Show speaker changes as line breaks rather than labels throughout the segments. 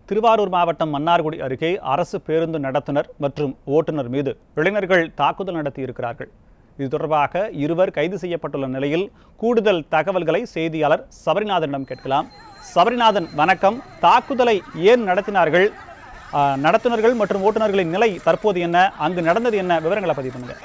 திருவாரூர் மாவட்டம் மன்னார்குடி அருகே அரசு பேருந்து நடத்துனர் மற்றும் ஓட்டுநர் மீது இளைஞர்கள் தாக்குதல் நடத்தியிருக்கிறார்கள் இது தொடர்பாக இருவர் கைது செய்யப்பட்டுள்ள நிலையில் கூடுதல் தகவல்களை செய்தியாளர் சபரிநாதனிடம் கேட்கலாம் சபரிநாதன் வணக்கம் தாக்குதலை ஏன் நடத்தினார்கள் ஆ, நடத்துனர்கள் மற்றும் ஓட்டுநர்களின் நிலை தற்போது என்ன அங்கு நடந்தது என்ன விவரங்களை பதிவு பண்ணுங்க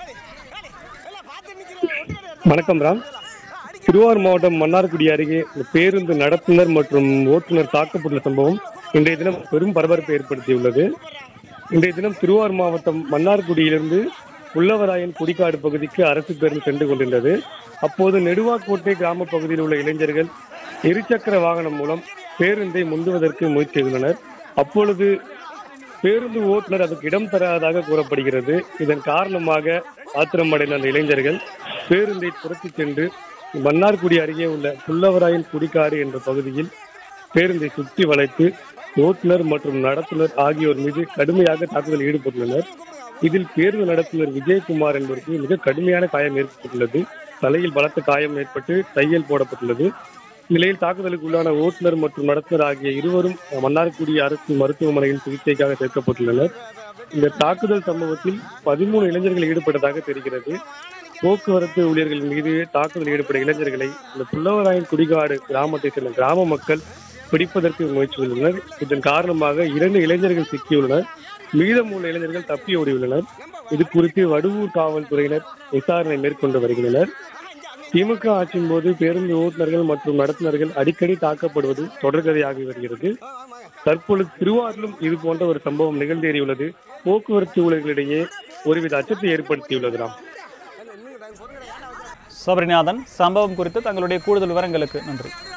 வணக்கம் ராம் திருவாரூர் மாவட்டம் மன்னார்குடி அருகே இந்த பேருந்து நடத்துனர் மற்றும் ஓட்டுநர் தாக்கப்பட்டுள்ள சம்பவம் இன்றைய தினம் பெரும் பரபரப்பை ஏற்படுத்தியுள்ளது இன்றைய தினம் திருவாரூர் மாவட்டம் மன்னார்குடியிலிருந்து உள்ளவராயன் குடிக்காடு பகுதிக்கு அரசு பேருந்து சென்று கொண்டிருந்தது அப்போது நெடுவாக்கோட்டை கிராம பகுதியில் உள்ள இளைஞர்கள் இருசக்கர வாகனம் மூலம் பேருந்தை முந்துவதற்கு முயற்சி செய்துள்ளனர் அப்பொழுது பேருந்து ஓட்டுநர் அதுக்கு இடம் தராததாக கூறப்படுகிறது இதன் காரணமாக ஆத்திரமடைந்த அந்த இளைஞர்கள் பேருந்தை துரத்தி சென்று மன்னார்குடி அருகே உள்ள புல்லவராயன் குடிக்காடு என்ற பகுதியில் பேருந்தை சுற்றி வளைத்து ஓட்டுநர் மற்றும் நடத்துனர் ஆகியோர் மீது கடுமையாக தாக்குதலில் ஈடுபட்டுள்ளனர் இதில் பேருந்து நடத்துனர் விஜயகுமார் என்பவருக்கு மிக கடுமையான காயம் ஏற்பட்டுள்ளது தலையில் பலத்த காயம் ஏற்பட்டு தையல் போடப்பட்டுள்ளது நிலையில் தாக்குதலுக்கு உள்ளான ஓட்டுநர் மற்றும் நடத்துனர் ஆகிய இருவரும் மன்னார்குடி அரசு மருத்துவமனையில் சிகிச்சைக்காக சேர்க்கப்பட்டுள்ளனர் இந்த தாக்குதல் சம்பவத்தில் பதிமூணு இளைஞர்கள் ஈடுபட்டதாக தெரிகிறது போக்குவரத்து ஊழியர்கள் மீது தாக்குதல் ஈடுபட்ட இளைஞர்களை இந்த புல்லவராயன் குடிகாடு கிராமத்தை சேர்ந்த கிராம மக்கள் பிடிப்பதற்கு முயற்சியுள்ளனர் இதன் காரணமாக இரண்டு இளைஞர்கள் சிக்கியுள்ளனர் மீதமுள்ள இளைஞர்கள் தப்பி ஓடியுள்ளனர் இது குறித்து வடுவூர் காவல்துறையினர் விசாரணை மேற்கொண்டு வருகின்றனர் திமுக ஆட்சியின் போது பேருந்து ஓட்டுநர்கள் மற்றும் நடத்துனர்கள் அடிக்கடி தாக்கப்படுவது தொடர்கதையாகி வருகிறது தற்பொழுது திருவாரூரிலும் இது போன்ற ஒரு சம்பவம் நிகழ்ந்தேறியுள்ளது போக்குவரத்து ஊழியர்களிடையே ஒருவித அச்சத்தை ஏற்படுத்தியுள்ளது ராம்
சபரிநாதன் சம்பவம் குறித்து தங்களுடைய கூடுதல் விவரங்களுக்கு நன்றி